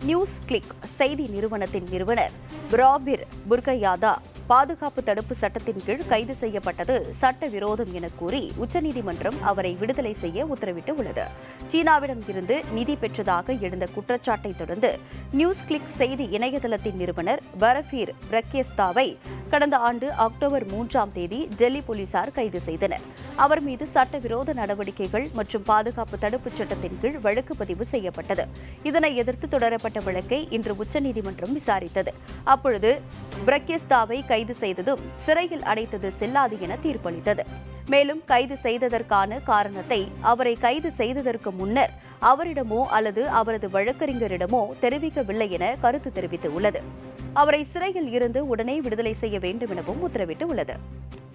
news click செய்தி நிறுவனத்தின் நிறுவனர் பிராபிர் புர்கயாதா பாதுகாப்பு தடுப்பு சட்டத்தின் கீழ் கைது செய்யப்பட்டது சட்டவிரோதம் என கூறி உச்சநீதிமன்றம் அவரை விடுதலை செய்ய உத்தரவிட்டு உள்ளது சீனாவிடம் இருந்து நிதி பெற்றதாக எழுந்த குற்றச்சாட்டை தொடர்ந்து நியூஸ் கிளிக் செய்தி இணையதளத்தின் நிறுவனர் பரபீர் பிரக்கேஸ்தாவை கடந்த ஆண்டு அக்டோபர் மூன்றாம் தேதி டெல்லி போலீசார் கைது செய்தனர் அவர் மீது சட்டவிரோத நடவடிக்கைகள் மற்றும் பாதுகாப்பு தடுப்புச் சட்டத்தின் கீழ் வழக்கு பதிவு செய்யப்பட்டது இதனை எதிர்த்து தொடரப்பட்ட வழக்கை இன்று உச்சநீதிமன்றம் விசாரித்தது அப்பொழுது பிரக்கேஸ்தாவை கைது செய்ததும் சிறையில் அடைத்தது செல்லாது என தீர்ப்பளித்தது மேலும் கைது செய்ததற்கான காரணத்தை அவரை கைது செய்ததற்கு முன்னர் அவரிடமோ அல்லது அவரது வழக்கறிஞரிடமோ தெரிவிக்கவில்லை என கருத்து தெரிவித்துள்ளது அவரை சிறையில் இருந்து உடனே விடுதலை செய்ய வேண்டும் எனவும் உத்தரவிட்டு உள்ளது